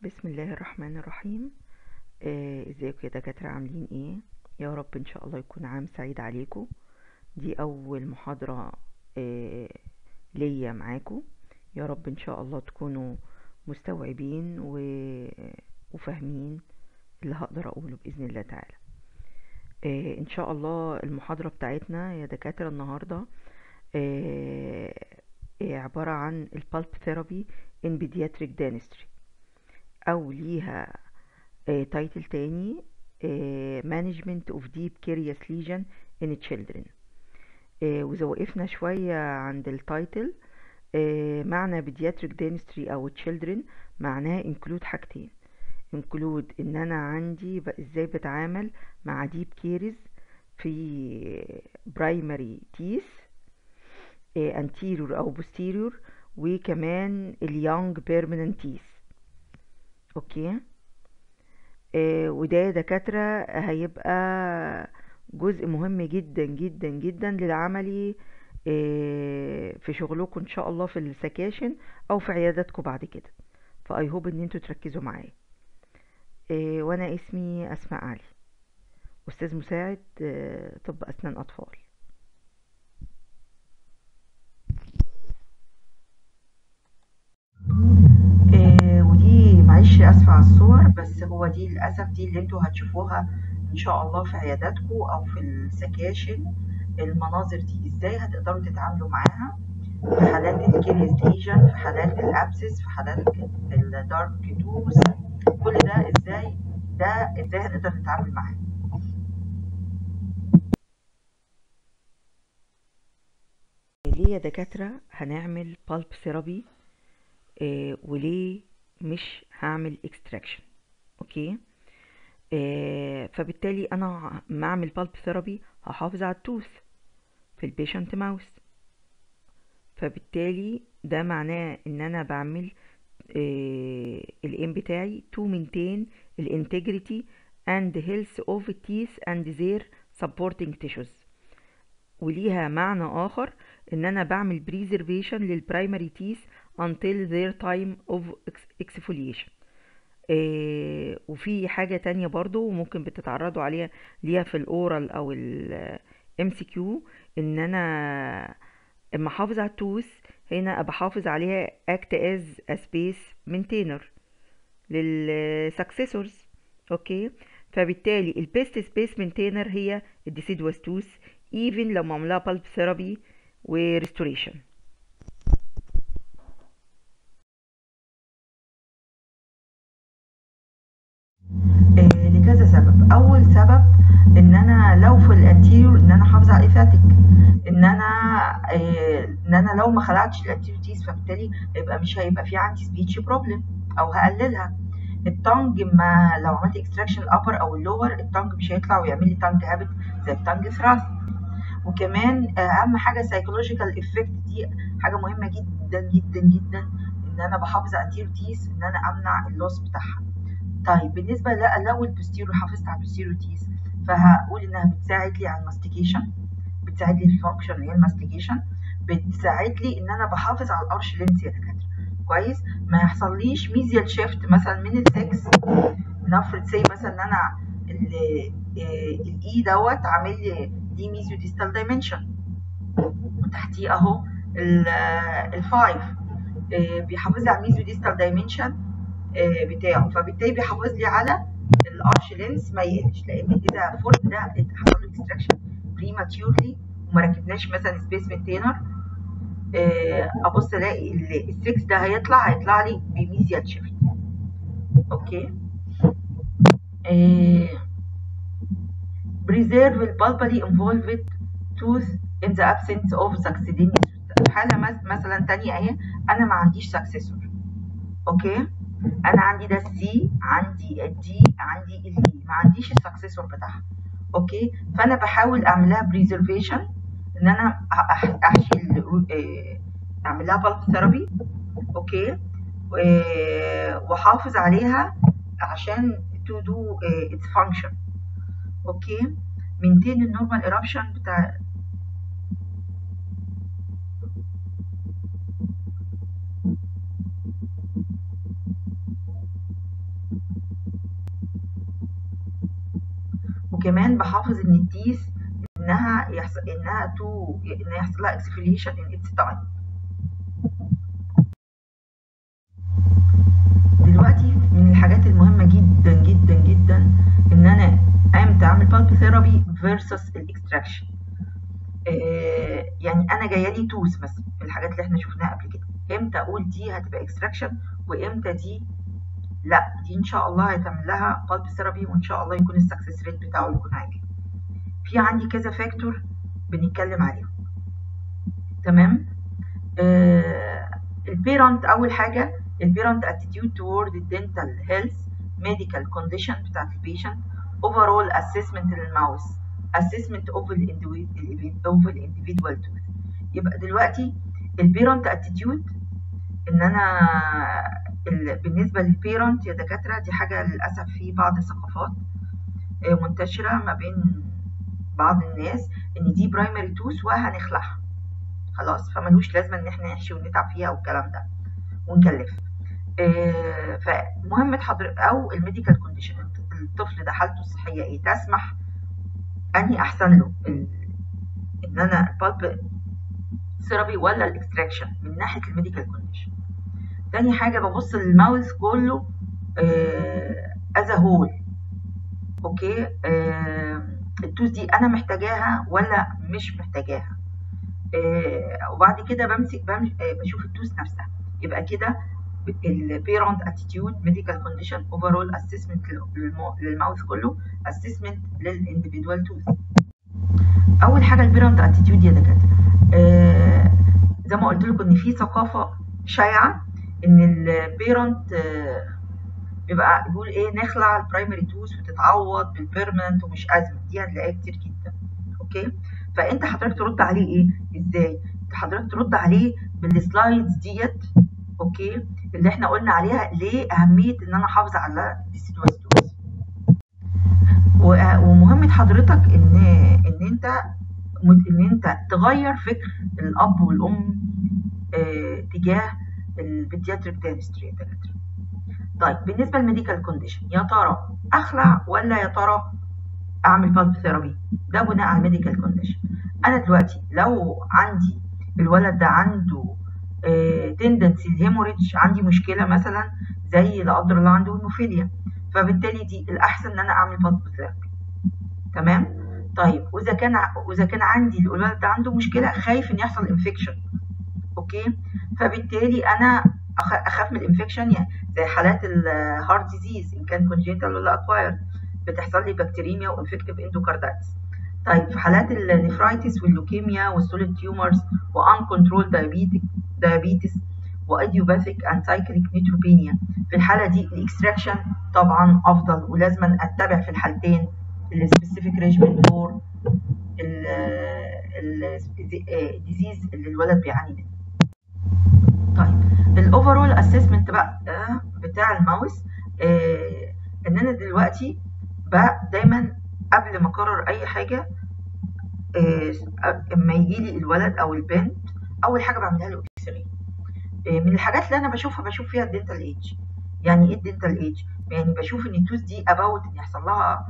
بسم الله الرحمن الرحيم آه، ازيكم يا دكاترة عاملين ايه يا رب ان شاء الله يكون عام سعيد عليكم دي اول محاضرة آه، ليا معاكم يا رب ان شاء الله تكونوا مستوعبين و... وفاهمين اللي هقدر اقوله باذن الله تعالى آه، ان شاء الله المحاضرة بتاعتنا يا دكاترة النهاردة آه، آه، عبارة عن البالب ثيرابي in pediatric dentistry او ليها تايتل تاني آه، management of deep carious lesion in children آه، واذا وقفنا شوية عند التايتل آه، معنى pediatric dentistry او children معناه include حاجتين include ان انا عندي ب- ازاي بتعامل مع deep caries في primary teeth آه، anterior او posterior وكمان اليونج permanent teeth اوكي آه، وده يا دكاترة هيبقى جزء مهم جدا جدا جدا للعملي آه، في شغلكم ان شاء الله في السكاشن او في عياداتكم بعد كده فاي هوب ان انتوا تركزوا معايا آه، وانا اسمي اسماء علي استاذ مساعد آه، طب اسنان اطفال آه، ودي معلش اسفه على الصور بس هو دي للاسف دي اللي انتوا هتشوفوها ان شاء الله في عياداتكم او في السكاشن المناظر دي ازاي هتقدروا تتعاملوا معاها في حالات الكيريز ليجن في حالات الابسس في حالات الدارك توز كل ده ازاي ده ازاي هنقدر نتعامل معاه ليه يا دكاترة هنعمل بالب ثيرابي آه، وليه مش هعمل اكستراكشن اوكي آه، فبالتالي انا ما اعمل بالب ثيرابي هحافظ على التوث في البيشنت ماوس فبالتالي ده معناه ان انا بعمل الام بتاعي to maintain الانتجريتي and health of teeth and their supporting tissues وليها معنى آخر إن أنا بعمل preservation للبرايمري teeth until their time of ex- exfoliation آه، وفي حاجة تانية برضو ممكن بتتعرضوا عليها ليها في الأورال أو ال MCQ إن أنا اما احافظ على التوث هنا بحافظ عليها act as a space maintainer للسكسيسورز اوكي فبالتالي البيست سبيس مينتينر هي الديسيدوس توث ايفن لو معمولها بالب ثيرابي وريستوريشن آه، لكذا سبب اول سبب ان انا لو في الانتيريور ان انا حافظه على الايثاتيك ان انا آه، ان انا لو ما خلعتش الانتيريور تيس فبالتالي هيبقى مش هيبقى في عندي سبيتش بروبلم او هقللها التانج ما لو عملت اكستراكشن الابر او اللور التانج مش هيطلع ويعمل لي تانج هابت زي التانج ثراست وكمان اهم حاجه سايكولوجيكال افكت دي حاجه مهمه جدا جدا جدا ان انا بحافظ على الانتيريور تيس ان انا امنع اللوس بتاعها طيب بالنسبة ل- لو البوستيرو حافظت على البوستيرو تيس فهقول انها بتساعد لي على الماستيكيشن بتساعد لي الفانكشن اللي هي الماستيكيشن بتساعد لي ان انا بحافظ على الارش لينس يا دكاتره كويس ما يحصليش ميزيال شيفت مثلا من السكس نفرض سي مثلا ان انا ال- آه، الاي دوت عامل لي دي ميزيو ديستال دايمنشن وتحتيه اهو ال- آه، الفايف آه، بيحافظ لي على الميزيو ديستال دايمنشن آه، بتاعه فبالتالي بيحافظ لي على الارش لينس ما يقلش لان اذا فورت ده حصل له اكستراكشن بريماتيورلي وما ركبناش مثلا سبيس مينتينر ابص الاقي ال 6 ده هيطلع هيطلع لي بميزيال شيفت اوكي بريزيرف البالبالي انفولفد توث in the absence of succeeding في حاله مس- مثلا تانية اهي انا ما عنديش سكسيسور اوكي انا عندي ده السي عندي الدي عندي الاي ما عنديش السكسيسور بتاعها اوكي فانا بحاول اعملها بريزرفيشن ان انا أح- أح- احشي ال- آه، اعمل لها بالب ثيرابي اوكي و- واحافظ عليها عشان تو دو اتس فانكشن اوكي مينتين النورمال ايربشن بتاع وكمان بحافظ ان التيس انها يحصل انها تو انها يحصل لها اكسفليشن ان اتس تايم دلوقتي من الحاجات المهمه جدا جدا جدا ان انا امتى اعمل بالب ثيرابي فيرسس الاكستراكشن يعني انا جايه لي توس مثلا الحاجات اللي احنا شفناها قبل كده امتى اقول دي هتبقى اكستراكشن وامتى دي لا دي ان شاء الله هيتعمل لها بالب ثيرابي وان شاء الله يكون السكسس ريت بتاعه يكون عالي في عندي كذا فاكتور بنتكلم عليهم تمام آه البيرنت اول حاجه البيرنت اتيتيود توورد الدنتال هيلث ميديكال كونديشن بتاعت البيشنت اوفرول اسسمنت للماوس اسسمنت اوف اوف الانديفيدوال توث يبقى دلوقتي البيرنت اتيتيود ان انا بالنسبه للبيرنت يا دكاتره دي حاجه للاسف في بعض الثقافات منتشره ما بين بعض الناس ان دي برايمري توث وهنخلعها خلاص فملوش لازمه ان احنا نحشي ونتعب فيها والكلام ده ونكلف آه فمهمه حضرتك او الميديكال كونديشن الطفل ده حالته الصحيه ايه تسمح انهي احسن له ان انا البالب ثيرابي ولا الاكستراكشن من ناحيه الميديكال كونديشن تاني حاجه ببص للماوث كله از هول اوكي آه التوز دي انا محتاجاها ولا مش محتاجاها آه وبعد كده بمسك بمش بشوف التوز نفسها يبقى كده البيرنت اتيتيود ميديكال كونديشن اوفرول اسسمنت للماوث كله اسسمنت للانديفيدوال توث اول حاجه البيرنت اتيتيود يا دكاتره آه زي ما قلت لكم ان في ثقافه شائعه ان البيرنت آه بيبقى يقول ايه نخلع البرايمري توث وتتعوض بالبيرمننت ومش ازمه دي هتلاقيها كتير جدا اوكي فانت حضرتك ترد عليه ايه ازاي حضرتك ترد عليه بالسلايدز ديت اوكي اللي احنا قلنا عليها ليه اهميه ان انا احافظ على ديسيدوس توث ومهمه حضرتك ان ان انت ان انت تغير فكر الاب والام اه تجاه البيدياتريك دانستري يا دكاتره طيب بالنسبه للميديكال كونديشن يا ترى اخلع ولا يا ترى اعمل بالب ثيرابي ده بناء على الميديكال كونديشن انا دلوقتي لو عندي الولد ده عنده تندنسي الهيموريدج عندي مشكله مثلا زي لا قدر الله عنده هيموفيليا فبالتالي دي الاحسن ان انا اعمل بالب ثيرابي تمام طيب واذا كان واذا كان عندي الولد ده عنده مشكله خايف ان يحصل انفكشن اوكي فبالتالي انا اخاف من الانفكشن يعني زي حالات الهارت ديزيز ان كان كونجنتال ولا اكوايرد بتحصل لي بكتيريميا وانفكتيف اندوكاردايتس طيب في حالات النفرايتس واللوكيميا والسوليد تيومرز وان كنترول دايابيتك دايابيتس وايديوباثيك اند سايكليك نيتروبينيا في الحاله دي الاكستراكشن طبعا افضل ولازم اتبع في الحالتين السبيسيفيك ريجمنت فور الديزيز اللي الولد بيعاني منه طيب الاوفرول اسسمنت بقى بتاع الماوس آه ان انا دلوقتي بقى دايما قبل ما اقرر اي حاجه اما يجي لي الولد او البنت اول حاجه بعملها له اكس راي من الحاجات اللي انا بشوفها بشوف فيها الدنتال ايج يعني ايه الدنتال ايج يعني بشوف ان التوث دي اباوت ان يحصل لها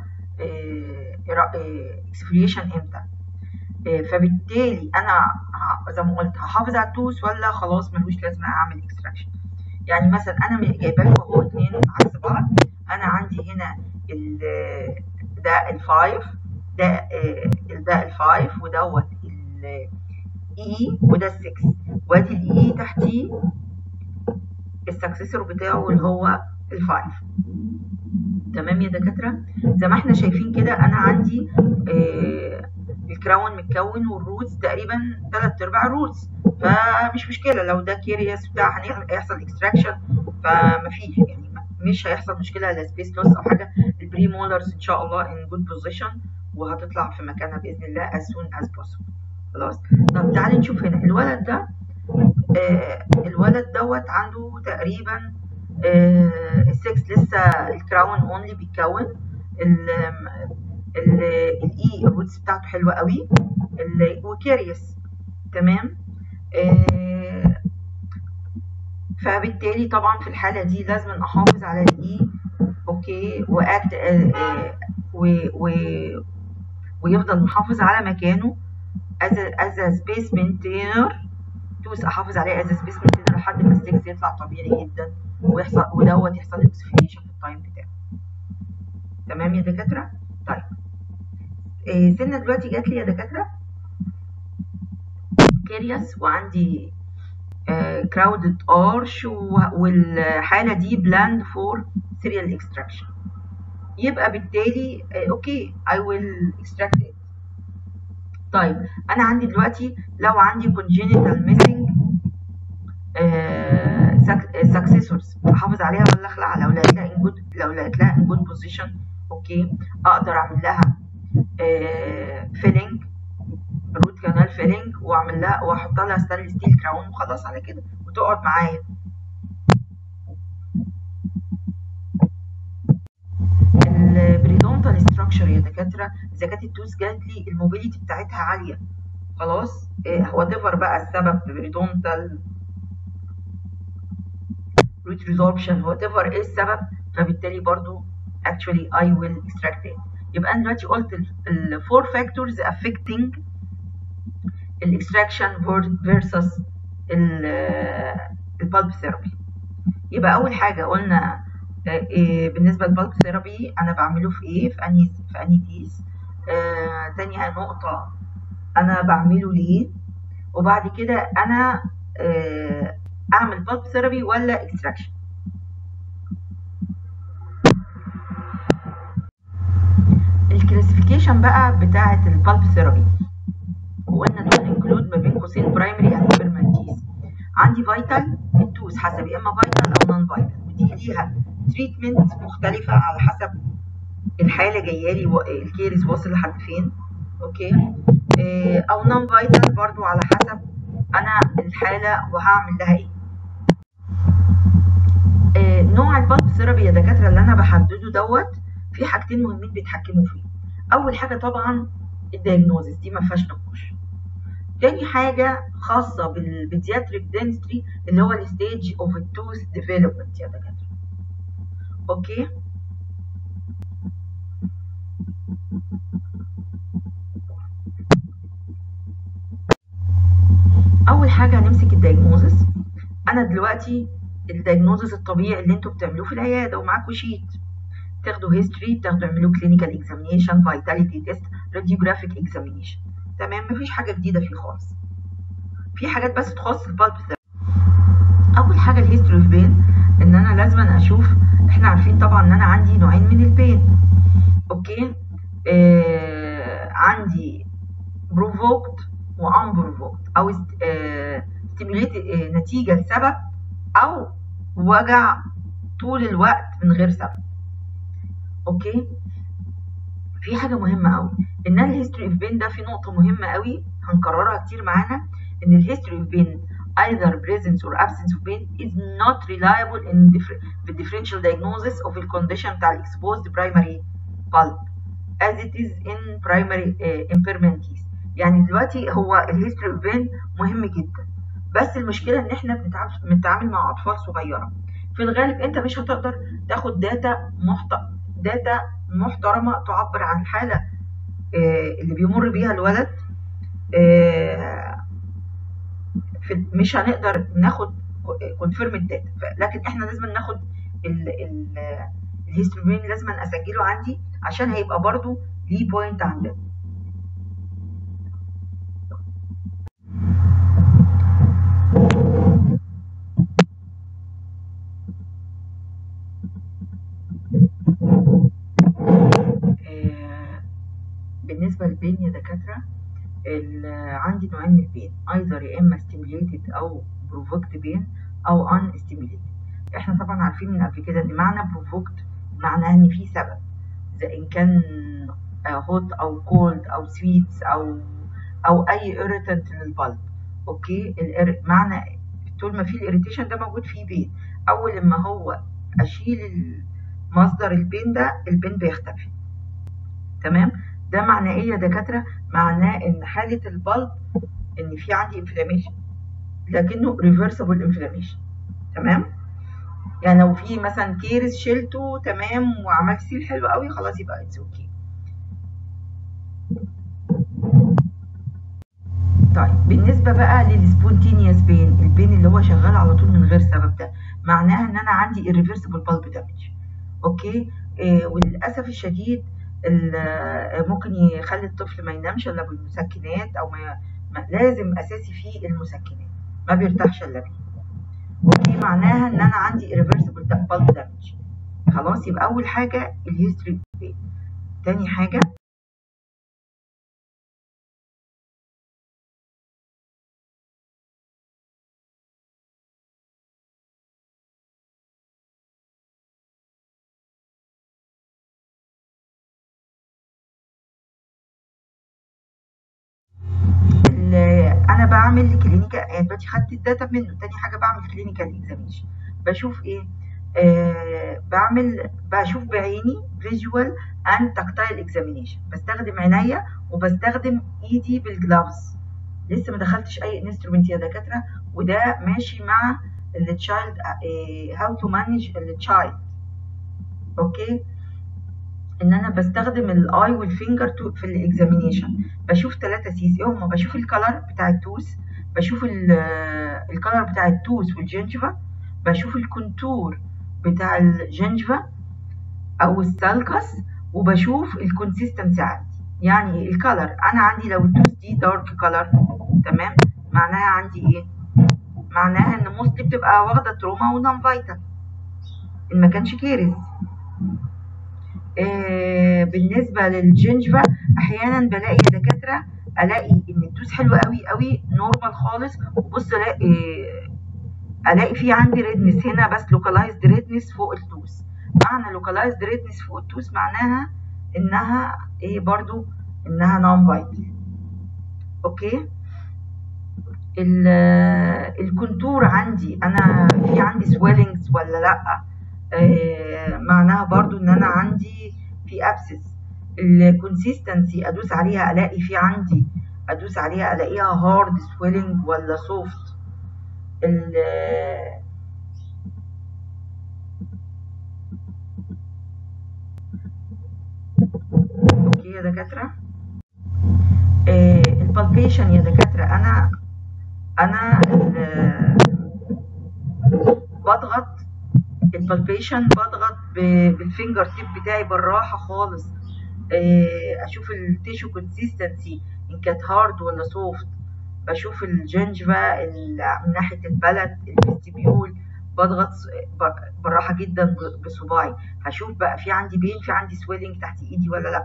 اكسفليشن امتى فبالتالي انا زي ما قلت هحافظ على التوث ولا خلاص ملوش لازمه اعمل اكستراكشن يعني مثلا انا جايبه لكم اهو اتنين عكس بعض انا عندي هنا ده الفايف ده ده الفايف ودوت الاي وده السكس وادي الاي تحتيه السكسسور بتاعه اللي هو الفايف تمام يا دكاتره زي ما احنا شايفين كده انا عندي آه الكراون متكون والروتس تقريبا ثلاث ارباع الروتس فمش مشكله لو ده كيريوس بتاع هيحصل اكستراكشن فمفيش يعني مش هيحصل مشكله لا سبيس لوس او حاجه البري مولرز ان شاء الله ان جود بوزيشن وهتطلع في مكانها باذن الله as soon as possible خلاص طب تعالي نشوف هنا الولد ده آه الولد دوت عنده تقريبا آه السكس لسه الكراون اونلي بيتكون الاي الروتس بتاعته حلوه قوي وكيريوس تمام آه فبالتالي طبعا في الحاله دي لازم احافظ على الاي اوكي واكت و... و... ويفضل محافظ على مكانه as a, as a space maintainer دوس احافظ عليه as a space maintainer لحد ما السكس يطلع طبيعي جدا ويحصل ودوت يحصل له اوكسيفيكيشن في التايم بتاعه تمام يا دكاتره طيب إيه سنه دلوقتي جات لي يا دكاتره كاريوس وعندي كراودد ارش والحاله دي بلاند فور سيريال اكستراكشن يبقى بالتالي اوكي اي ويل اكستراكت ات طيب انا عندي دلوقتي لو عندي congenital missing سكسيسورز احافظ عليها ولا اخلعها لو لقيت لها ان جود لو لقيت لها ان جود بوزيشن اوكي اقدر اعمل لها فيلينج روت كانال فيلينج واعمل لها واحط لها ستانلس ستيل كراون وخلاص على كده وتقعد معايا البريدونتال ستراكشر يا دكاتره اذا كانت التوز جات لي الموبيليتي بتاعتها عاليه خلاص هو ديفر بقى السبب بريدونتال روت ريزوربشن وات ايفر ايه السبب فبالتالي برضو actually I will extract it يبقى انا دلوقتي قلت ال four factors affecting الاكستراكشن versus البالب ثيرابي يبقى اول حاجه قلنا إيه بالنسبه للبالب ثيرابي انا بعمله في ايه في انهي في انهي تيس آه تاني نقطه انا بعمله ليه وبعد كده انا آه اعمل بالب ثيرابي ولا اكستراكشن الكلاسيفيكيشن بقى بتاعه البالب ثيرابي وقلنا دول انكلود ما بين قوسين برايمري اند بيرمنتيز عندي فيتال التوز حسب يا اما فيتال او نون فيتال ودي ليها تريتمنت مختلفه على حسب الحاله جايه لي الكيرز واصل لحد فين اوكي إيه او نون فيتال برضو على حسب انا الحاله وهعمل لها ايه إيه نوع البالب ثيرابي يا دكاتره اللي انا بحدده دوت في حاجتين مهمين بيتحكموا فيه اول حاجه طبعا الدايجنوزس دي ما فيهاش نقاش تاني حاجة خاصة بالبيدياتريك دنستري اللي هو الستيج اوف التوث ديفلوبمنت يا دكاترة اوكي اول حاجة هنمسك الدايجنوزس انا دلوقتي الدايجنوزس الطبيعي اللي انتوا بتعملوه في العيادة ومعاكوا شيت تاخدوا هيستوري تاخدوا تعملوا كلينيكال اكزامينيشن فيتاليتي تيست راديوجرافيك اكزامينيشن تمام مفيش حاجه جديده فيه خالص في حاجات بس تخص البالب اول حاجه الهيستوري اوف بين ان انا لازم اشوف احنا عارفين طبعا ان انا عندي نوعين من البين اوكي آه عندي بروفوكت وان بروفوكت او ستيموليت آه نتيجه لسبب او وجع طول الوقت من غير سبب اوكي في حاجه مهمه قوي ان الهيستوري اوف بين ده في نقطه مهمه قوي هنكررها كتير معانا ان الهيستوري اوف بين either presence or absence of pain is not reliable in the differential diagnosis of the condition بتاع exposed primary pulp as it is in primary uh, impairment case يعني دلوقتي هو الهيستوري اوف بين مهم جدا بس المشكله ان احنا بنتعامل مع اطفال صغيره في الغالب انت مش هتقدر تاخد داتا محت... داتا محترمه تعبر عن الحاله آه اللي بيمر بيها الولد آه في مش هنقدر ناخد كونفيرم الداتا لكن احنا لازم ناخد الهيستوري لازم اسجله عندي عشان هيبقى برضو ليه بوينت عندنا بالنسبه للبين يا دكاتره عندي نوعين من البين ايذر يا اما ستيميوليتد او بروفوكت بين او ان ستيميوليتد احنا طبعا عارفين من قبل كده ان معنى بروفوكت معناه ان في سبب اذا ان كان هوت او كولد او سويتس او او اي irritant للبلب اوكي معنى طول ما في الاريتيشن ده موجود فيه بين اول لما هو اشيل مصدر البين ده البين بيختفي تمام ده معناه ايه يا دكاتره معناه ان حاله البلب ان في عندي انفلاميشن لكنه ريفرسبل انفلاميشن تمام يعني لو في مثلا كيرس شلته تمام وعملت سيل حلو قوي خلاص يبقى اتس اوكي طيب بالنسبة بقى للسبونتينيوس بين البين اللي هو شغال على طول من غير سبب ده معناها ان انا عندي irreversible bulb damage اوكي آه وللاسف الشديد ممكن يخلي الطفل ما ينامش الا بالمسكنات او ما, ما لازم اساسي فيه المسكنات ما بيرتاحش الا بيه اوكي معناها ان انا عندي irreversible bulb damage خلاص يبقى اول حاجه الهيستوري بين تاني حاجه انا بعمل كلينيكال يعني دلوقتي خدت الداتا منه تاني حاجه بعمل كلينيكال اكزامينشن بشوف ايه آه بعمل بشوف بعيني فيجوال اند تاكتايل اكزامينشن بستخدم عينيا وبستخدم ايدي بالجلافز لسه ما دخلتش اي انسترومنت يا دكاتره وده ماشي مع التشايلد هاو تو مانج التشايلد اوكي ان انا بستخدم الاي والفينجر في الاكزامينيشن بشوف ثلاثة سيز ايه هما بشوف الكلر بتاع التوث بشوف الكلر بتاع التوث والجنجفة بشوف الكونتور بتاع الجنجفة او السالكس وبشوف الكونسيستنسي عندي يعني الكلر انا عندي لو التوث دي دارك كلر تمام معناها عندي ايه معناها ان موستلي بتبقى واخده تروما ونون فايتال ان ما كانش كيرز آه بالنسبة للجنجفة أحيانا بلاقي يا دكاترة ألاقي إن التوس حلو قوي قوي نورمال خالص وبص ألاقي آه ألاقي في عندي ريدنس هنا بس لوكالايزد ريدنس فوق التوس معنى لوكالايزد ريدنس فوق التوس معناها إنها إيه برضو إنها نون فايتال أوكي الكونتور عندي أنا في عندي سويلنجز ولا لأ آه معناها برضو ان انا عندي في ابسس الكونسيستنسي ادوس عليها الاقي في عندي ادوس عليها الاقيها هارد سويلنج ولا سوفت اوكي يا دكاتره آه البالبيشن يا دكاتره انا انا بضغط البالبيشن بضغط بالفينجر تيب بتاعي بالراحه خالص اشوف التيشو كونسيستنسي ان كانت هارد ولا سوفت بشوف الجنجفة من ناحيه البلد الفيستيبيول بضغط بالراحه جدا بصباعي هشوف بقى في عندي بين في عندي سويلنج تحت ايدي ولا لا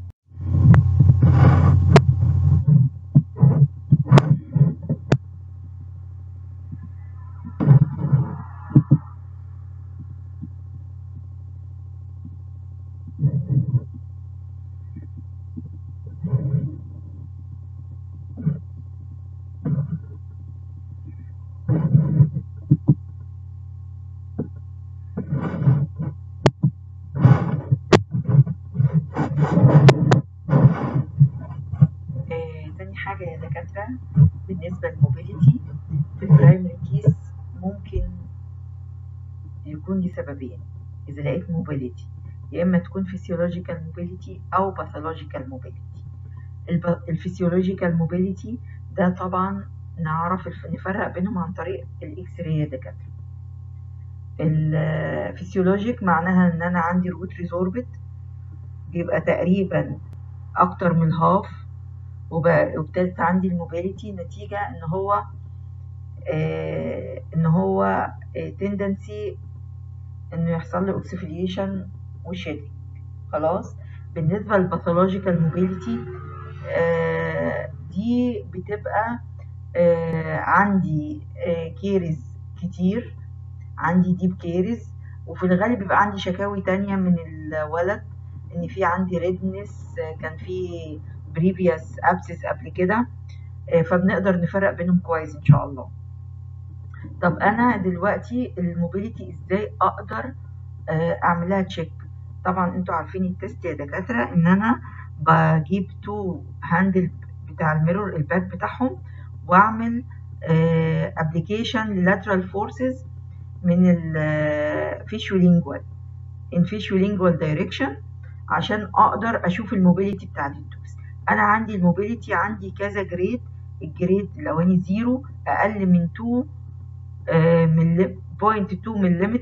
حاجة يا دكاترة بالنسبة للموبيليتي في البرايمري كيس ممكن يكون لسببين إذا لقيت موبيليتي يا إما تكون فيسيولوجيكال موبيليتي أو باثولوجيكال موبيليتي الفيسيولوجيكال موبيليتي ده طبعا نعرف نفرق بينهم عن طريق الإكس راي يا دكاترة الفسيولوجيك معناها إن أنا عندي روت ريزوربت بيبقى تقريبا أكتر من هاف وابتدت عندي الموبيليتي نتيجة ان هو آه ان هو تندنسي آه انه يحصل له اوكسيفيليشن وشيدنج خلاص بالنسبة للباثولوجيكال موبيليتي آه دي بتبقى عندي كيرز كتير عندي ديب كيرز وفي الغالب بيبقى عندي شكاوي تانية من الولد ان في عندي ريدنس كان في بريفيوس ابسس قبل كده فبنقدر نفرق بينهم كويس ان شاء الله طب انا دلوقتي الموبيليتي ازاي اقدر اعملها تشيك طبعا انتوا عارفين التست يا دكاتره ان انا بجيب تو هاندل بتاع الميرور الباك بتاعهم واعمل ابلكيشن للاترال فورسز من الفيشولينجوال ان فيشولينجوال دايركشن عشان اقدر اشوف الموبيليتي بتاعت التوس انا عندي الموبيليتي عندي كذا جريد الجريد الاولاني زيرو اقل من 2 آه، ملي 0.2 ملم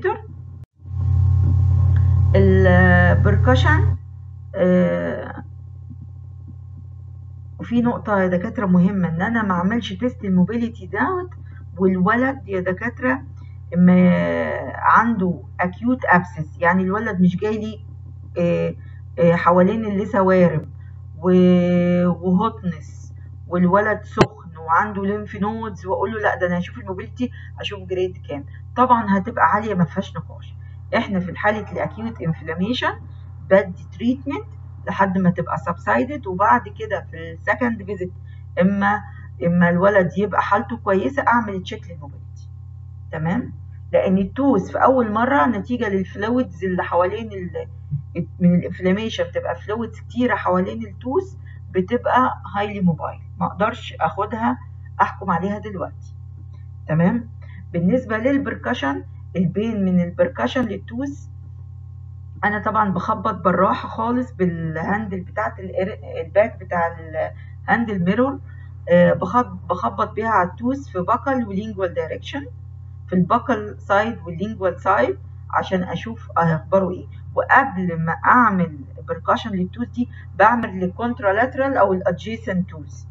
البركشن وفي نقطة يا دكاترة مهمة إن أنا ما أعملش تيست الموبيليتي دوت والولد يا دكاترة ما عنده أكيوت أبسس يعني الولد مش جاي لي آه، آه، حوالين اللثة وارم و- وهوتنس والولد سخن وعنده ليمف نودز واقول له لا ده انا هشوف الموبيليتي اشوف جريد كام طبعا هتبقى عاليه ما فيهاش نقاش احنا في حاله الاكيوت انفلاميشن بدي تريتمنت لحد ما تبقى سبسايدد وبعد كده في السكند فيزيت اما اما الولد يبقى حالته كويسه اعمل تشيك للموبيليتي تمام لان التوز في اول مره نتيجه للفلويدز اللي حوالين ال من الانفلاميشن بتبقى فلويدز كتيره حوالين التوز بتبقى هايلي موبايل ما اقدرش اخدها احكم عليها دلوقتي تمام بالنسبه للبركشن البين من البركشن للتوز انا طبعا بخبط بالراحه خالص بالهاندل بتاعت الإر- الباك بتاع الهاندل ميرور آه، بخب- بخبط بيها على التوز في بكل ولينجوال دايركشن في البكل سايد واللينجوال سايد عشان اشوف اخباره ايه وقبل ما اعمل بركاشن للتوز دي بعمل للكونترالاترال او الادجيسنت توز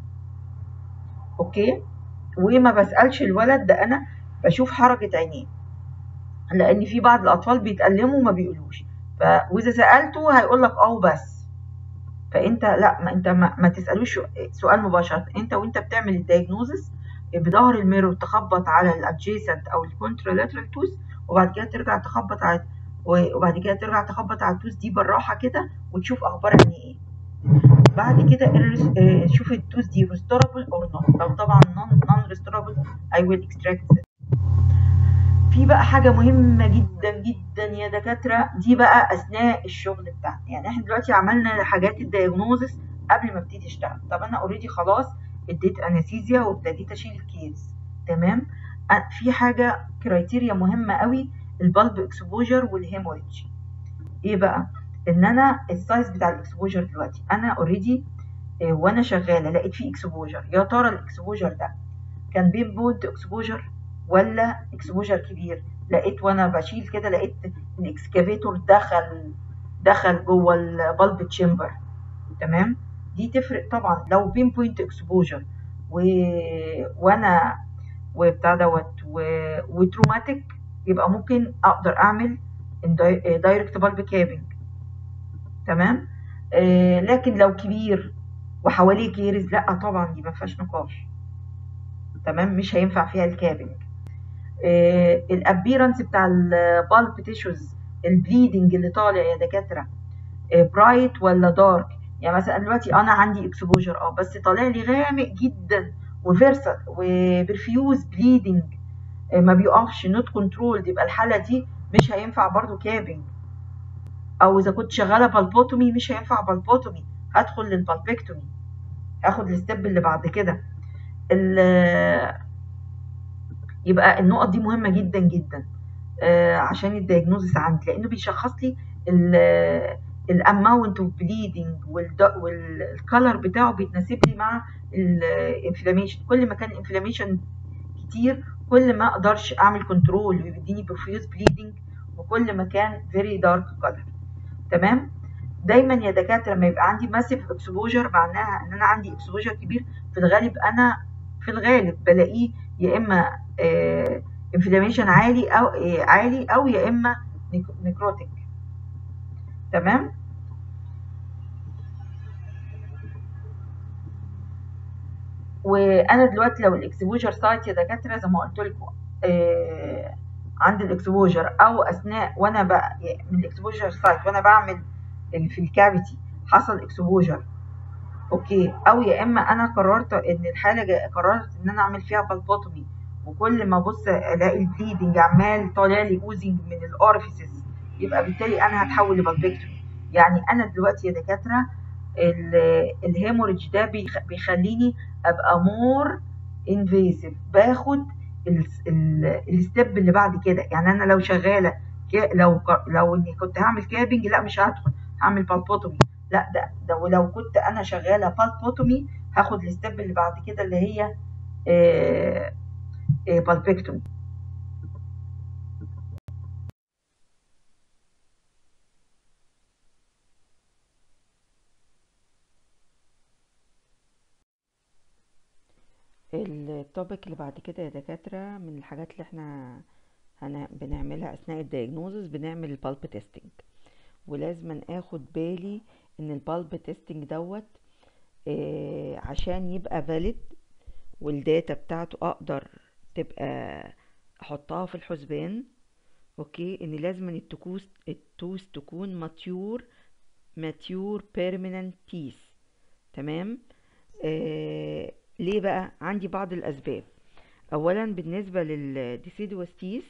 اوكي وما بسالش الولد ده انا بشوف حركه عينيه لان في بعض الاطفال بيتألموا وما بيقولوش ف واذا سالته هيقول لك اه بس فانت لا ما انت ما, ما تسالوش سؤال مباشره انت وانت بتعمل الدايجنوزس بظهر الميرور تخبط على الادجيسنت او الكونترالاترال توز وبعد كده ترجع تخبط على وبعد كده ترجع تخبط على التوز دي بالراحه كده وتشوف اخبار عينيه ايه بعد كده الرس- آه، شوف التوز دي ريستورابل اور نوت لو طبعا نون ريستورابل اي ويل اكستراكت في بقى حاجة مهمة جدا جدا يا دكاترة دي بقى أثناء الشغل بتاعنا يعني احنا دلوقتي عملنا حاجات الدياجنوزس قبل ما ابتدي اشتغل طب انا اوريدي خلاص اديت انستيزيا وابتديت اشيل الكيس تمام أ- في حاجة كرايتيريا مهمة قوي البلب اكسبوجر والهيموريدج ايه بقى ان انا السايز بتاع الاكسبوجر دلوقتي انا اوريدي وانا شغاله لقيت فيه اكسبوجر يا ترى الاكسبوجر ده كان بين بوينت اكسبوجر ولا اكسبوجر كبير لقيت وانا بشيل كده لقيت الاكسكافيتور دخل دخل جوه البلب تشامبر تمام دي تفرق طبعا لو بين بوينت اكسبوجر و... وانا وبتاع دوت و... وتروماتيك يبقى ممكن اقدر اعمل دايركت بالب كابنج تمام آه لكن لو كبير وحواليه كيرز لا طبعا دي ما فيهاش نقاش تمام مش هينفع فيها الكابنج آه الابيرنس بتاع البالب تيشوز البليدنج اللي طالع يا دكاتره برايت ولا دارك يعني مثلا دلوقتي انا عندي اكسبوجر اه بس طالع لي غامق جدا وفيرسا وبرفيوز بليدنج ما بيقفش نوت كنترول يبقى الحاله دي مش هينفع برضو كابنج او اذا كنت شغاله بالبوتومي مش هينفع بالبوتومي هدخل للبالبكتومي هاخد الستيب اللي بعد كده يبقى النقط دي مهمه جدا جدا آه عشان الدايجنوزس عندي لانه بيشخص لي الاماونت اوف بليدنج والكالر بتاعه بيتناسب لي مع الانفلاميشن كل ما كان الانفلاميشن كتير كل ما اقدرش اعمل كنترول ويديني بروفيوز بليدنج وكل ما كان فيري دارك كالر تمام دايما يا دكاتره لما يبقى عندي ماسيف اكسبوجر معناها ان انا عندي اكسبوجر كبير في الغالب انا في الغالب بلاقيه يا اما انفلاميشن عالي او آه عالي او يا اما نيكروتيك تمام وانا دلوقتي لو الاكسبوجر سايت يا دكاتره زي ما قلت لكم آه عند الاكسبوجر او اثناء وانا بقى من الاكسبوجر سايت وانا بعمل في الكافيتي حصل اكسبوجر اوكي او يا اما انا قررت ان الحاله قررت ان انا اعمل فيها بالبوتومي وكل ما ابص الاقي البليدنج عمال طالع لي اوزنج من الاورفيسز يبقى بالتالي انا هتحول لبالبكتومي يعني انا دلوقتي يا دكاتره الهيموريدج ده بيخليني ابقى مور انفيسيف باخد الستيب اللي بعد كده يعني انا لو شغاله لو لو اني كنت هعمل كابنج لا مش هدخل هعمل بالبوتومي لا ده ده ولو كنت انا شغاله بالبوتومي هاخد الستيب اللي بعد كده اللي هي بالبيكتومي التوبيك اللي بعد كده يا دكاترة من الحاجات اللي احنا هن... بنعملها اثناء الدياجنوزس بنعمل البالب تيستنج ولازم اخد بالي ان البالب تيستنج دوت آه عشان يبقى فاليد والداتا بتاعته اقدر تبقى احطها في الحسبان اوكي ان لازم التكوس التوس تكون ماتيور ماتيور بيرمننت تيس تمام آه ليه بقى عندي بعض الاسباب اولا بالنسبه للديسيدوس تيس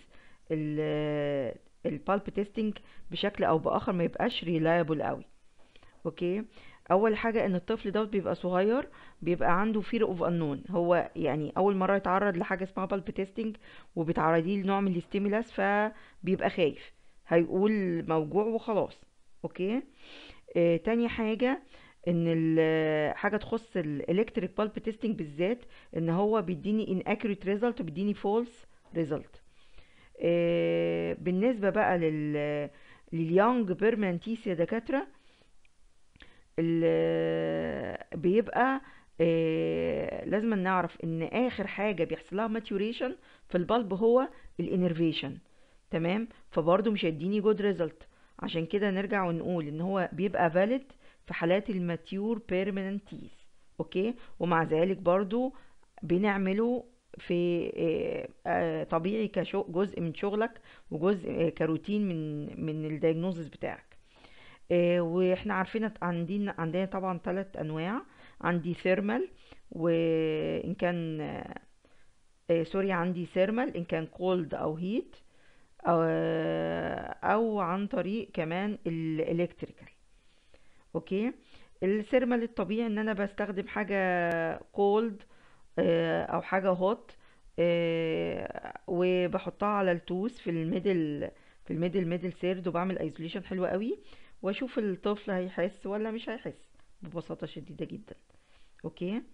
البالب تيستنج بشكل او باخر ما يبقاش ريلايبل قوي اوكي اول حاجه ان الطفل دوت بيبقى صغير بيبقى عنده فير اوف انون هو يعني اول مره يتعرض لحاجه اسمها بالب تيستنج وبتعرضيه لنوع من الاستيمولاس فبيبقى خايف هيقول موجوع وخلاص اوكي آه تاني حاجه ان حاجه تخص الالكتريك بالب تيستنج بالذات ان هو بيديني ان اكيوريت ريزلت وبيديني فولس ريزلت آه بالنسبه بقى لل لليونج بيرمنتيس يا دكاتره بيبقى آه لازم نعرف ان اخر حاجه بيحصل لها ماتيوريشن في البلب هو الانرفيشن تمام فبرضه مش هيديني جود ريزلت عشان كده نرجع ونقول ان هو بيبقى فاليد في حالات الماتيور بيرمننت تيث اوكي ومع ذلك برضو بنعمله في آه طبيعي كجزء من شغلك وجزء كروتين من من الدايجنوزس بتاعك آه واحنا عارفين عندنا عندنا طبعا ثلاث انواع عندي ثيرمال وان كان آه سوري عندي ثيرمال ان كان كولد او هيت أو, او عن طريق كمان الالكتريكال اوكي السيرمال الطبيعي ان انا بستخدم حاجه كولد او حاجه هوت وبحطها على التوس في الميدل في الميدل ميدل سيرد وبعمل ايزوليشن حلو قوي واشوف الطفل هيحس ولا مش هيحس ببساطه شديده جدا اوكي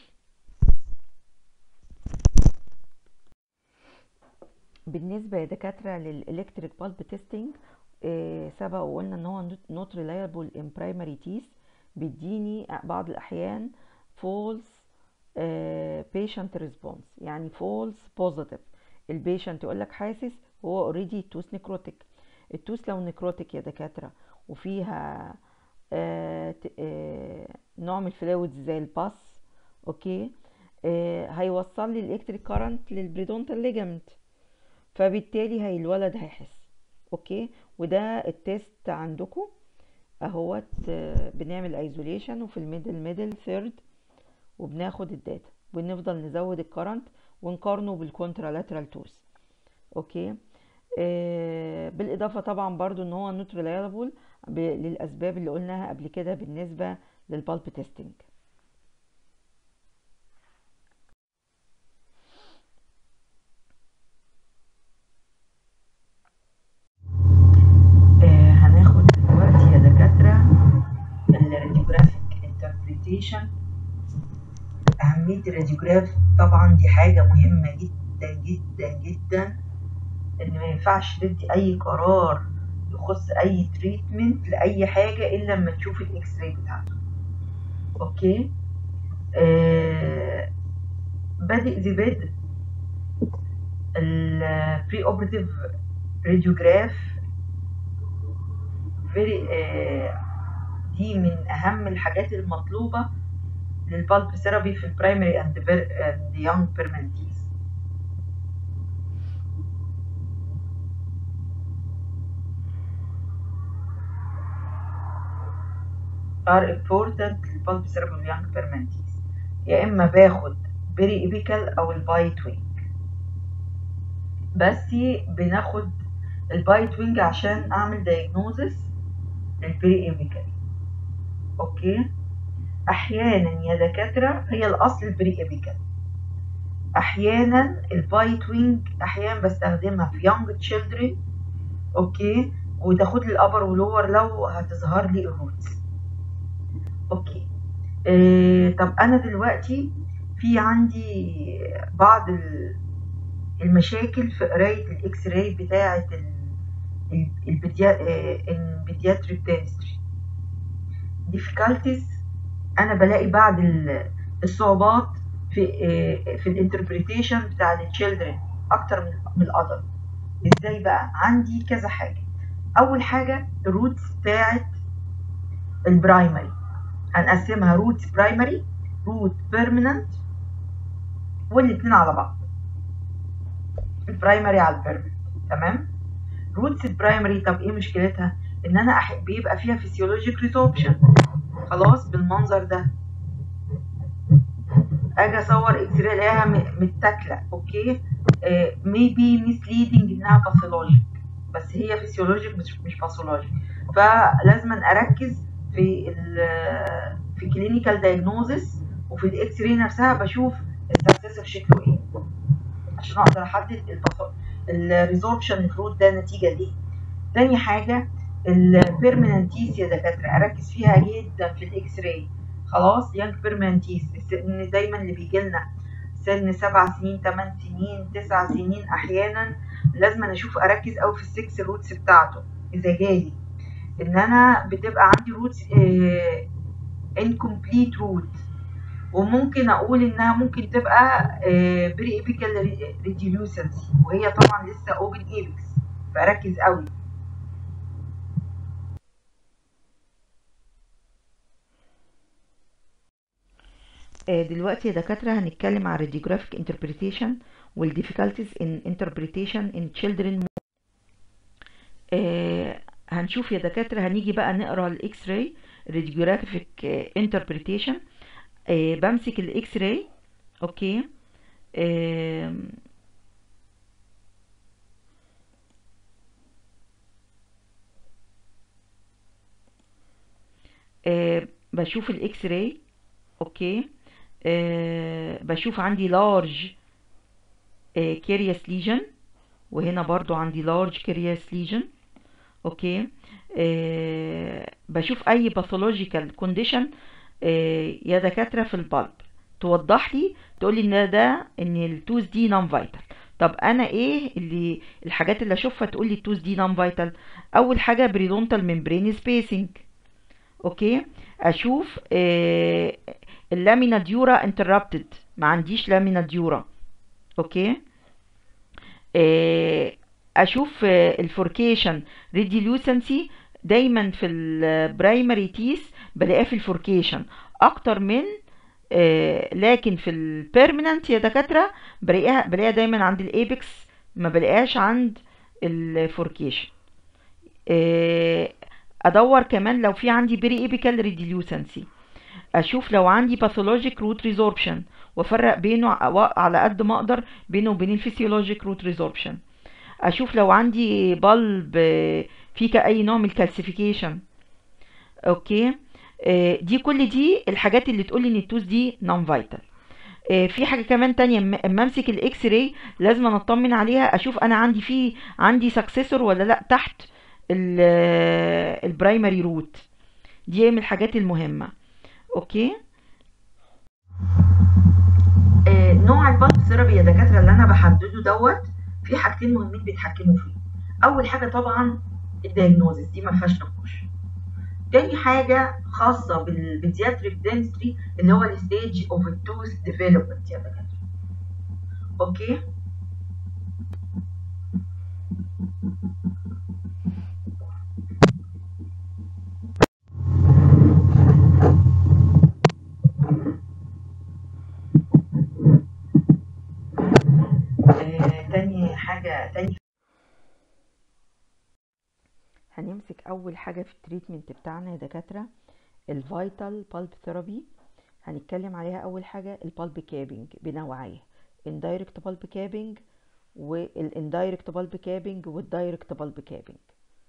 بالنسبه يا دكاتره للالكتريك بالب تيستنج إيه سبق وقلنا ان هو not reliable in primary teeth بيديني بعض الاحيان false uh, patient response يعني false positive البيشنت يقول لك حاسس هو اوريدي التوس نكروتيك التوس لو نكروتيك يا دكاتره وفيها آه آه نوع من الفلويدز زي الباس اوكي آه هيوصل لي الالكتريك كارنت للبريدونتال ليجامنت فبالتالي هي الولد هيحس اوكي وده التيست عندكم اهوت بنعمل ايزوليشن وفي الميدل ميدل ثيرد وبناخد الداتا ونفضل نزود الكرنت ونقارنه بالكونترالاترال توس اوكي آه بالاضافه طبعا برضو ان هو نوت ريلايبل للاسباب اللي قلناها قبل كده بالنسبه للبالب تيستنج الراديولوجيشن أهمية الراديوجراف طبعا دي حاجة مهمة جدا جدا جدا إن ما ينفعش تدي أي قرار يخص أي تريتمنت لأي حاجة إلا لما تشوف الإكس راي بتاعته أوكي آه بادئ ذي بدء البري اوبريتيف راديوجراف فيري آه دي من اهم الحاجات المطلوبه للبالب ثيرابي في البرايمري اند يونج بيرمنتيز are important للبالب ثيرابي واليونج بيرمنتيز يا اما باخد بري ايبيكال او البايت وينج بس بناخد البايت وينج عشان اعمل دايجنوزس للبري ايبيكال اوكي احيانا يا دكاتره هي الاصل البري ايبيكال احيانا البايت وينج احيانا بستخدمها في يونج تشيلدرن اوكي وتاخد لي الابر ولور لو هتظهر لي الروتس اوكي آه، طب انا دلوقتي في عندي بعض ال- المشاكل في قرايه الاكس راي بتاعه البيدياتريك دانستري difficulties انا بلاقي بعض ال- الصعوبات في آه، في الانتربريتيشن بتاع التشيلدرن اكتر من من الادلت ازاي بقى عندي كذا حاجه اول حاجه الروتس بتاعه البرايمري هنقسمها روتس برايمري روت بيرمننت والاتنين على بعض البرايمري على البيرمننت تمام روتس البرايمري طب ايه مشكلتها ان انا أحب بيبقى فيها فيسيولوجيك ريسوربشن خلاص بالمنظر ده اجي اصور اكس راي الاقيها م- متاكله اوكي ميبي ميسليدنج انها باثولوجيك بس هي فيسيولوجيك مش مش باثولوجيك فلازم اركز في ال في كلينيكال دايجنوزس وفي الاكس راي نفسها بشوف السكسسور شكله ايه عشان اقدر احدد الريزوربشن الفروت ده نتيجه ليه تاني حاجه البيرمننتيس يا دكاتره اركز فيها جدا في الاكس راي خلاص يانج بيرمننتيس ان دايما اللي بيجي لنا سن سبع سنين ثمان سنين تسع سنين احيانا لازم أنا اشوف اركز قوي في السكس روتس بتاعته اذا جالي ان انا بتبقى عندي روتس انكمبليت روت وممكن اقول انها ممكن تبقى بري ايبيكال ريديولوسنسي وهي طبعا لسه اوبن ايبكس فاركز قوي آه، دلوقتي يا دكاترة هنتكلم عن radiographic interpretation وال difficulties in interpretation in children آه، هنشوف يا دكاترة هنيجي بقى نقرا الاكس راي radiographic آه، interpretation آه، بمسك الاكس راي اوكي آم، آه، بشوف الاكس راي اوكي آه، بشوف عندي لارج كيرياس ليجن وهنا برضو عندي لارج كيرياس ليجن اوكي آه، بشوف اي باثولوجيكال كونديشن يا دكاتره في البلب توضح لي تقول لي ان ده ان التوز دي نون فايتال طب انا ايه اللي الحاجات اللي اشوفها تقول لي التوز دي نون فايتال اول حاجه بريدونتال ممبرين سبيسنج اوكي اشوف آه اللامينا ديورا انتربتد ما عنديش لامينا ديورا اوكي آه اشوف آه الفوركيشن ريديلوسنسي دايما في البرايمري تيس بلاقيها في الفوركيشن اكتر من آه لكن في البيرمننت يا دكاتره بلاقيها بلاقيها دايما عند الايبكس ما بلاقيهاش عند الفوركيشن آه ادور كمان لو في عندي بري ايبيكال ريديلوسنسي اشوف لو عندي باثولوجيك روت ريزوربشن وافرق بينه على قد ما اقدر بينه وبين الفسيولوجيك روت ريزوربشن اشوف لو عندي بلب فيك اي نوع من الكالسيفيكيشن اوكي آه دي كل دي الحاجات اللي تقول لي ان التوز دي نون فايتال آه في حاجه كمان تانية اما امسك الاكس راي لازم اطمن عليها اشوف انا عندي في عندي سكسيسور ولا لا تحت البرايمري روت دي من الحاجات المهمه اوكي آه نوع البلب ثيرابي يا دكاتره اللي انا بحدده دوت في حاجتين مهمين بيتحكموا فيه اول حاجه طبعا الدايجنوزس دي ما فيهاش نقاش تاني حاجه خاصه بالبيدياتريك دنستري اللي هو الستيج اوف التوث ديفلوبمنت يا دكاتره اوكي آه، تاني حاجة تاني هنمسك أول حاجة في التريتمنت بتاعنا يا دكاترة الفيتال بالب ثيرابي هنتكلم عليها أول حاجة البالب كابينج بنوعيه indirect بالب كابينج والاندايركت بالب كابينج والدايركت بالب كابينج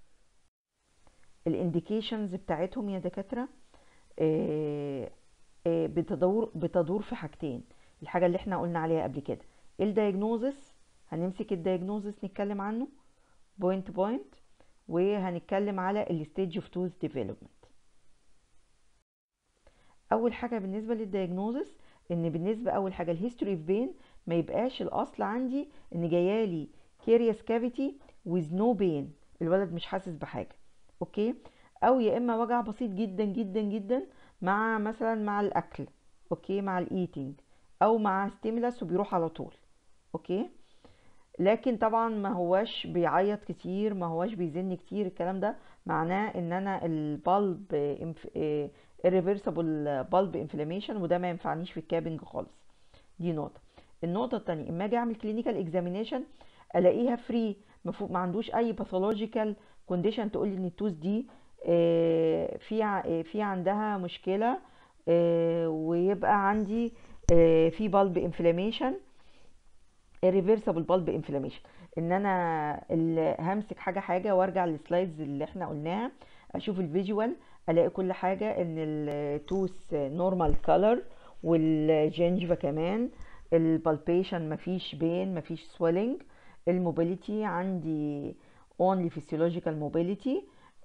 الانديكيشنز بتاعتهم يا دكاترة آه، آه، بتدور بتدور في حاجتين الحاجة اللي احنا قلنا عليها قبل كده الدايجنوزس هنمسك الدايجنوزس نتكلم عنه بوينت بوينت وهنتكلم على الستيج اوف توز ديفلوبمنت اول حاجه بالنسبه للدياجنوزس ان بالنسبه اول حاجه الهيستوري اوف بين ما يبقاش الاصل عندي ان جايالي كيريس كافيتي ويز نو بين الولد مش حاسس بحاجه اوكي او يا اما وجع بسيط جدا جدا جدا مع مثلا مع الاكل اوكي مع الايتينج او مع ستيمولاس وبيروح على طول اوكي لكن طبعا ما هواش بيعيط كتير ما هواش بيزن كتير الكلام ده معناه ان انا البالب irreversible bulb inflammation وده ما ينفعنيش في الكابنج خالص دي نقطة النقطة التانية اما اجي اعمل كلينيكال اكزامينيشن الاقيها فري مفروض ما عندوش اي باثولوجيكال كونديشن تقول لي ان التوز دي في في عندها مشكلة ويبقى عندي في بالب انفلاميشن irreversible bulb inflammation ان انا همسك حاجه حاجه وارجع للسلايدز اللي احنا قلناها اشوف الفيجوال الاقي كل حاجه ان التوث نورمال كولر والجنجفه كمان البالبيشن مفيش بين مفيش سويلنج الموبيليتي عندي only physiological mobility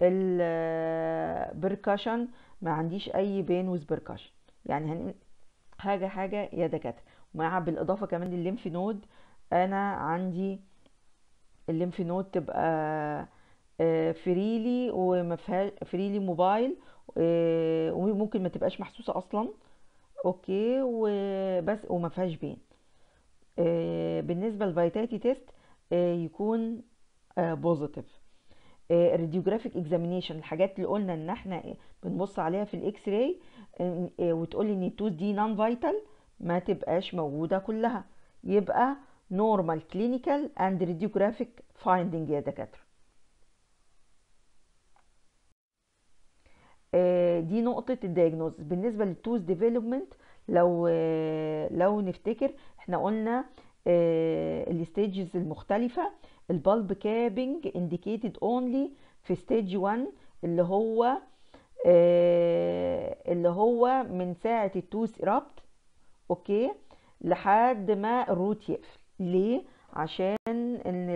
البركشن ما عنديش اي بين ويز بركشن يعني هن... حاجه حاجه يا دكاتره مع بالاضافه كمان للليمف نود انا عندي الليمف نود تبقى فريلي وما فيهاش فريلي موبايل وممكن ما تبقاش محسوسه اصلا اوكي وبس وما فيهاش بين بالنسبه للفيتاليتي تيست يكون بوزيتيف الراديوجرافيك اكزامينيشن الحاجات اللي قلنا ان احنا بنبص عليها في الاكس راي وتقول لي ان التوث دي نون فايتال ما تبقاش موجوده كلها يبقى نورمال كلينيكال اند راديوجرافيك فايندنج يا دكاتره دي نقطة الدياجنوز بالنسبة للتوز ديفلوبمنت لو لو نفتكر احنا قلنا الستيجز المختلفة البالب كابنج indicated only في ستيج 1 اللي هو اللي هو من ساعة التوث رابت اوكي لحد ما الروت يقفل ليه عشان ان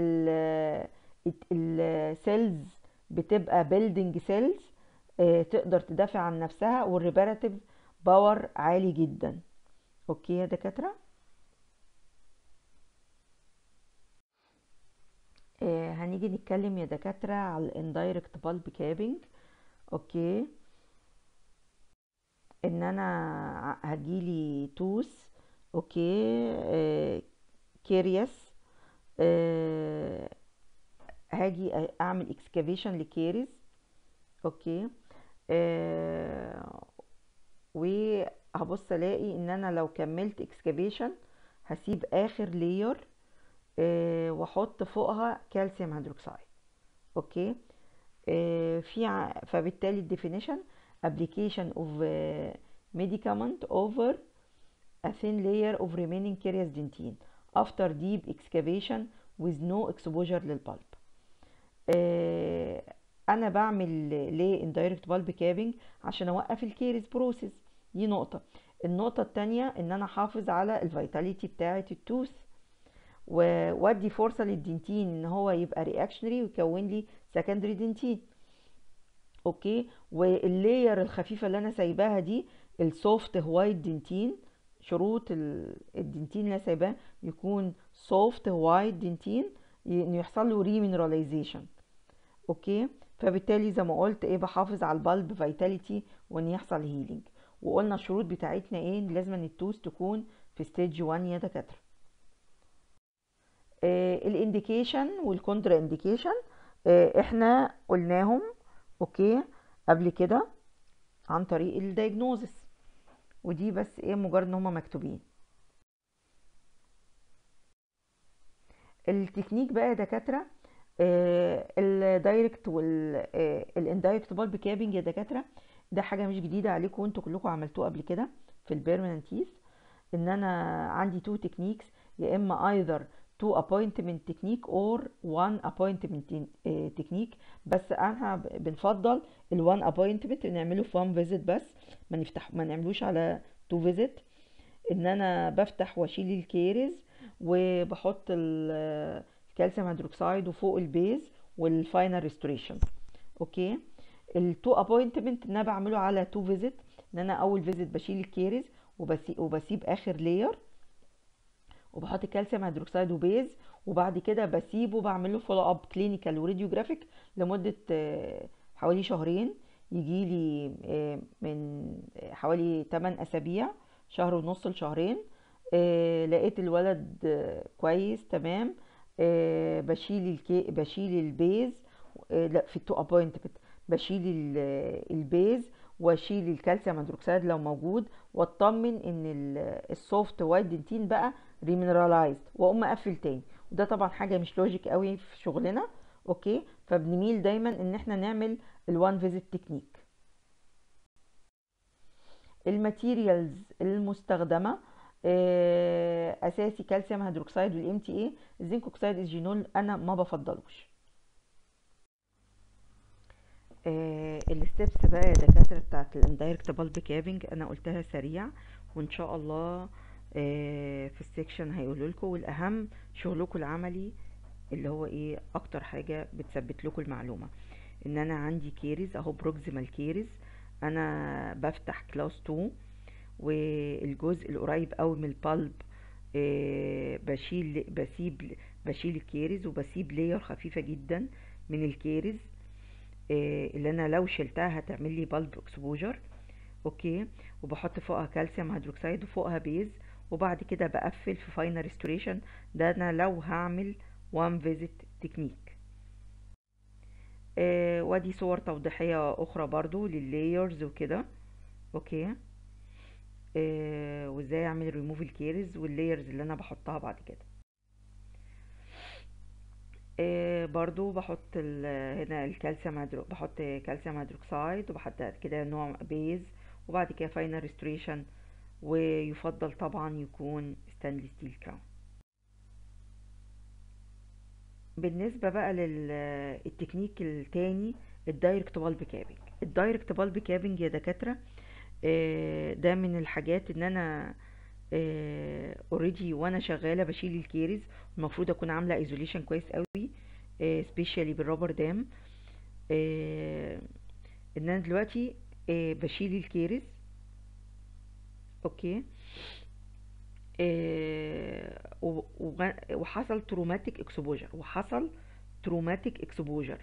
السيلز بتبقى بيلدينج سيلز تقدر تدافع عن نفسها والريباراتيف باور عالي جدا اوكي يا دكاتره آه هنيجي نتكلم يا دكاتره على الاندايركت بالب كابنج اوكي ان انا هجيلي توس اوكي آه كيريس آه هاجي اعمل اكسكافيشن لكيريز اوكي آه وهبص الاقي ان انا لو كملت اكسكافيشن هسيب اخر لير آه واحط فوقها كالسيوم هيدروكسيد اوكي آه في ع... فبالتالي الديفينيشن application of uh, medicament over a thin layer of remaining carious dentine after deep excavation with no exposure للبلب آه انا بعمل ليه indirect bulb كابنج عشان اوقف الكيريز بروسيس دي نقطة النقطة التانية ان انا احافظ على الفيتاليتي بتاعة التوث وادي فرصة للدنتين ان هو يبقى رياكشنري ويكون لي سكندري دنتين اوكي واللاير الخفيفة اللي انا سايباها دي السوفت هوايت دنتين شروط الدنتين اللي انا سايباه يكون سوفت هوايت دنتين انه يحصل له ريمينراليزيشن اوكي فبالتالي زي ما قلت ايه بحافظ على البلب فيتاليتي وان يحصل هيلينج وقلنا الشروط بتاعتنا ايه لازم ان التوث تكون في ستيج 1 يا دكاتره آه الانديكيشن والكونترا انديكيشن آه احنا قلناهم اوكي قبل كده عن طريق الدايجنوزس ودي بس ايه مجرد ان هما مكتوبين التكنيك بقى يا دكاتره آه الدايركت والاندايركت بالب كابنج يا دكاتره ده حاجه مش جديده عليكم وانتوا كلكم عملتوه قبل كده في البيرمننتيز ان انا عندي تو تكنيكس يا اما ايذر تو ابوينتمنت تكنيك اور وان ابوينتمنت تكنيك بس انا بنفضل الوان ابوينتمنت نعمله في وان فيزيت بس ما نفتح ما نعملوش على تو فيزيت ان انا بفتح واشيل الكيرز وبحط الكالسيوم هيدروكسيد وفوق البيز والفاينل ريستوريشن اوكي التو ابوينتمنت ان انا بعمله على تو فيزيت ان انا اول فيزيت بشيل الكيرز وبسيب, وبسيب اخر لاير وبحط كالسيوم هيدروكسيد وبيز وبعد كده بسيبه بعمل له فولو اب كلينيكال وراديوجرافيك لمده آه، حوالي شهرين يجي لي آه، من حوالي 8 اسابيع شهر ونص لشهرين آه، لقيت الولد كويس تمام بشيل الكي بشيل البيز لا في التو ابوينتمنت بشيل البيز واشيل الكالسيوم هيدروكسيد لو موجود واطمن ان السوفت وايت دنتين بقى ريمينرالايزد واقوم اقفل تاني وده طبعا حاجه مش لوجيك قوي في شغلنا اوكي فبنميل دايما ان احنا نعمل الوان فيزيت تكنيك الماتيريالز المستخدمه آه، اساسي كالسيوم هيدروكسيد والام تي اي الزنك اوكسيد الجينول انا ما بفضلوش آه الستبس بقى يا دكاتره بتاعت الاندايركت بالب كابنج انا قلتها سريع وان شاء الله آه في السكشن هيقولوا لكم والاهم شغلكم العملي اللي هو ايه اكتر حاجه بتثبت لكم المعلومه ان انا عندي كيرز اهو بروكسيمال كيرز انا بفتح كلاس 2 والجزء القريب قوي من البالب آه بشيل بسيب بشيل الكيرز وبسيب لير خفيفه جدا من الكيرز آه اللي انا لو شلتها هتعمل لي بالب اكسبوجر اوكي وبحط فوقها كالسيوم هيدروكسيد وفوقها بيز وبعد كده بقفل في فاينل ريستوريشن ده انا لو هعمل وان فيزيت تكنيك آه ودي صور توضيحية اخرى برضو لللايرز وكده اوكي آه وازاي اعمل ريموف الكيرز واللايرز اللي انا بحطها بعد كده آه برضو بحط هنا الكالسيوم هيدرو بحط كالسيوم هيدروكسيد وبحط كده نوع بيز وبعد كده فاينل ريستوريشن ويفضل طبعا يكون ستانلي ستيل كراون بالنسبة بقى للتكنيك التاني الدايركت بالب كابنج الدايركت بالب كابنج يا دكاترة آه، ده من الحاجات ان انا اوريدي وانا شغاله بشيل الكيرز المفروض اكون عامله ايزوليشن كويس قوي سبيشالي بالرابر دام آه، ان انا دلوقتي آه، بشيل الكيرز اوكي آه، وحصل تروماتيك اكسبوجر وحصل تروماتيك اكسبوجر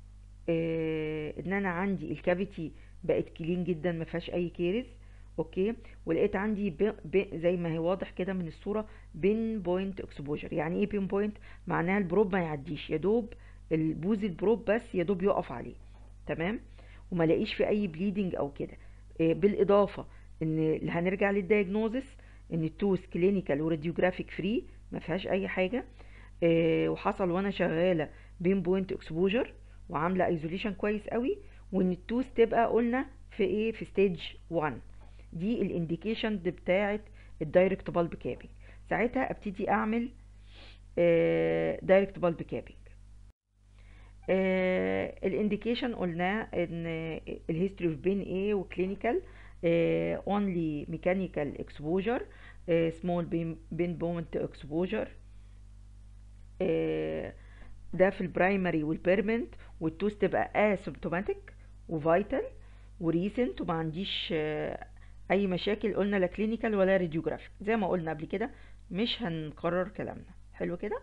ان انا عندي الكافيتي بقت كلين جدا ما فيهاش اي كيرز اوكي ولقيت عندي بي بي زي ما هي واضح كده من الصوره بين بوينت اكسبوجر يعني ايه بين بوينت معناها البروب ما يعديش يا دوب البوز البروب بس يا دوب يقف عليه تمام وما لاقيش في اي بليدنج او كده آه، بالاضافه ان هنرجع للدايجنوزس ان التوث كلينيكال وراديوجرافيك فري ما فيهاش اي حاجه آه، وحصل وانا شغاله بين بوينت اكسبوجر وعامله ايزوليشن كويس قوي وان التوث تبقى قلنا في ايه في ستيج 1 دي الانديكيشن بتاعه الدايركت بالب كابينج ساعتها ابتدي اعمل دايركت بالب كابينج الانديكيشن قلنا ان الهيستوري اوف بين ايه وكلينيكال اونلي ميكانيكال اكسبوجر سمول بين بومنت اكسبوجر ده في البرايمري والبيرمنت والتوز تبقى اسيمتوماتيك وفيتال وريسنت وما عنديش آه، اي مشاكل قلنا لا كلينيكال ولا راديوجرافيك زي ما قلنا قبل كده مش هنكرر كلامنا حلو كده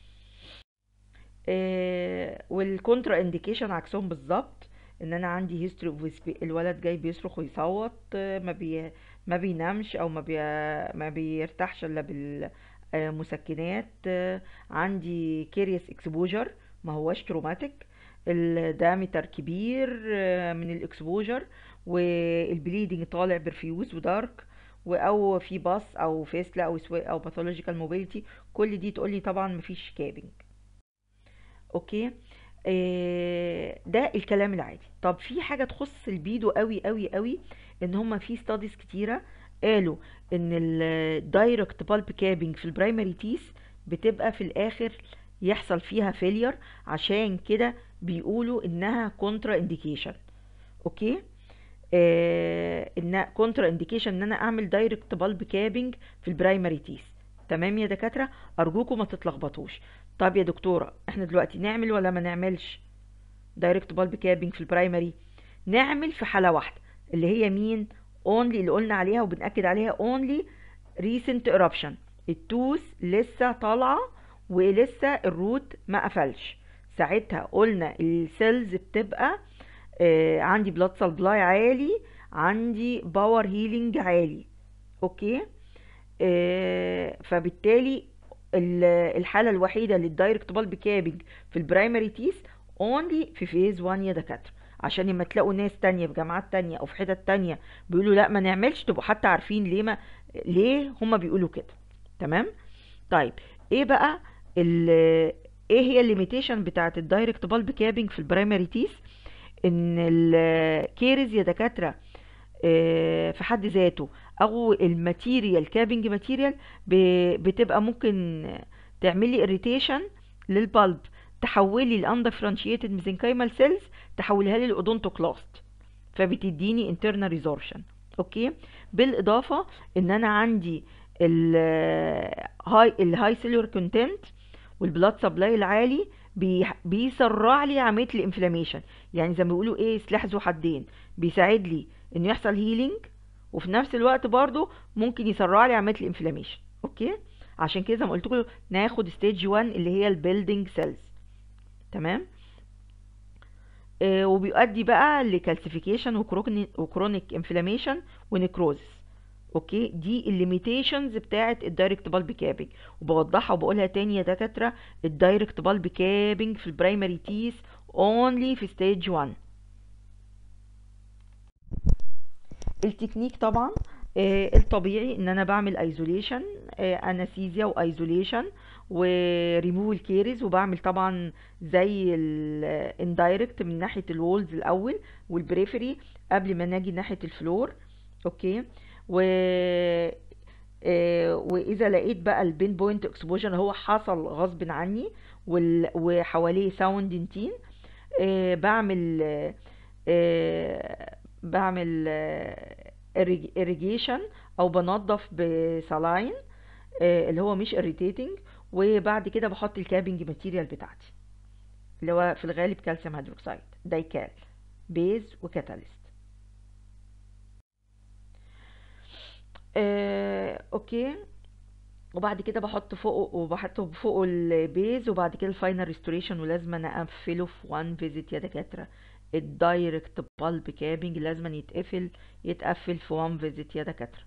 آه والكونترا انديكيشن عكسهم بالظبط ان انا عندي هيستوري الولد جاي بيصرخ ويصوت آه، ما بي ما بينامش او ما بي ما بيرتاحش الا بالمسكنات آه، عندي كيريس اكسبوجر ما هوش تروماتيك الدامتر كبير آه، من الاكسبوجر والبليدنج طالع برفيوز ودارك او في باص او فيسلا او او باثولوجيكال موبيليتي كل دي تقول لي طبعا مفيش كابنج اوكي آه ده الكلام العادي طب في حاجه تخص البيدو قوي قوي قوي ان هما في ستاديز كتيره قالوا ان الدايركت بالب كابنج في البرايمري تيس بتبقى في الاخر يحصل فيها فيلير عشان كده بيقولوا انها كونترا انديكيشن اوكي آه ان كونترا انديكيشن ان انا اعمل دايركت بالب كابنج في البرايمري تيس تمام يا دكاتره ارجوكم ما تتلخبطوش طب يا دكتوره احنا دلوقتي نعمل ولا ما نعملش دايركت بالب كابنج في البرايمري نعمل في حاله واحده اللي هي مين اونلي اللي قلنا عليها وبنأكد عليها اونلي ريسنت eruption التوث لسه طالعه ولسه الروت ما قفلش ساعتها قلنا السيلز بتبقى آه عندي بلاد سبلاي عالي عندي باور هيلينج عالي اوكي آه فبالتالي الحاله الوحيده للدايركت بالب كابنج في البرايمري تيس اونلي في فيز 1 يا دكاتره عشان لما تلاقوا ناس تانية في جامعات تانية او في حتت تانية بيقولوا لا ما نعملش تبقوا حتى عارفين ليه ما ليه هما بيقولوا كده تمام طيب ايه بقى ال ايه هي الليميتيشن بتاعه الدايركت بالب كابنج في البرايمري تيس ان الكيرز يا دكاتره في حد ذاته او الماتيريال كابنج ماتيريال بتبقى ممكن تعملي اريتيشن للبلب تحولي الاندفرنشيتد ميزنكايمال سيلز تحولها لي الاودونتوكلاست فبتديني internal ريزورشن اوكي بالاضافه ان انا عندي الهاي الهاي سيلولر كونتنت والبلاد سبلاي العالي بي بيسرع لي عمليه الانفلاميشن يعني زي ما بيقولوا ايه سلاح ذو حدين بيساعد لي انه يحصل هيلينج وفي نفس الوقت برضو ممكن يسرع لي عمليه الانفلاميشن اوكي عشان كده زي ما قلت لكم ناخد ستيج 1 اللي هي البيلدينج سيلز تمام آه وبيؤدي بقى لكالسيفيكيشن وكرونيك انفلاميشن ونكروزس اوكي دي الليميتيشنز بتاعه الدايركت بالب كابنج وبوضحها وبقولها تاني يا دكاتره الدايركت بالب كابنج في البرايمري تيس اونلي في ستيج 1 التكنيك طبعا آه الطبيعي ان انا بعمل ايزوليشن آه انستيزيا وايزوليشن وريموف الكيرز وبعمل طبعا زي الاندايركت من ناحيه الوولز الاول والبريفري قبل ما نجي ناحيه الفلور اوكي و آه واذا لقيت بقى البين بوينت اكسبوجر هو حصل غصب عني وال... وحواليه ساوند انتين آه بعمل آه بعمل irrigation او بنظف بسلاين اللي هو مش irritating وبعد كده بحط الكابنج ماتيريال بتاعتي اللي هو في الغالب كالسيوم هيدروكسيد دايكال بيز وكاتاليست آه، اوكي وبعد كده بحط فوقه وبحط فوقه البيز وبعد كده الفاينل ريستوريشن ولازم انا اقفله في وان فيزيت يا دكاتره الدايركت بالب كابنج لازم يتقفل يتقفل في وان فيزيت يا دكاتره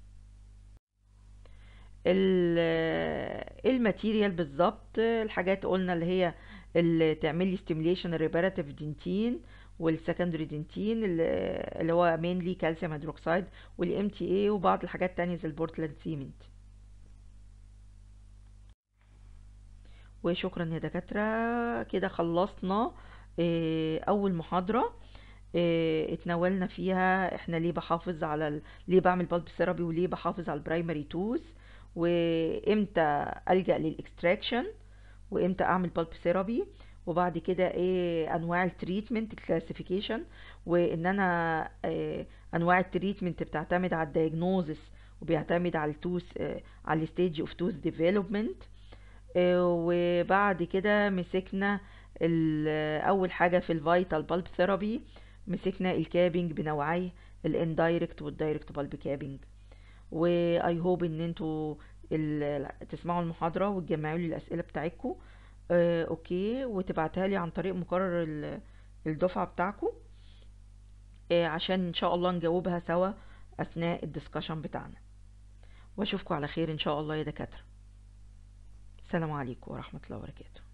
الماتيريال بالظبط الحاجات قلنا اللي هي اللي تعمل لي ستيميليشن الريباراتيف دنتين والسكندري دنتين اللي هو مينلي كالسيوم هيدروكسيد والام تي اي وبعض الحاجات التانية زي البورتلاند سيمنت وشكرا يا دكاترة كده خلصنا اول محاضرة اتناولنا فيها احنا ليه بحافظ على ال... ليه بعمل بالب ثيرابي وليه بحافظ على البرايمري توث وامتى الجا للاكستراكشن وامتى اعمل بالب ثيرابي وبعد كده ايه انواع التريتمنت الكلاسيفيكيشن وان انا إيه انواع التريتمنت بتعتمد على الدايجنوزس وبيعتمد على التوث إيه على الستيج اوف توث ديفلوبمنت وبعد كده مسكنا اول حاجه في الفيتال بالب ثيرابي مسكنا الكابنج بنوعيه الاندايركت والدايركت بالب كابنج واي هوب ان انتوا تسمعوا المحاضره وتجمعوا لي الاسئله بتاعتكم آه اوكي وتبعتها لي عن طريق مقرر الدفعه بتاعكم آه عشان ان شاء الله نجاوبها سوا اثناء الدسكشن بتاعنا واشوفكم على خير ان شاء الله يا دكاتره السلام عليكم ورحمه الله وبركاته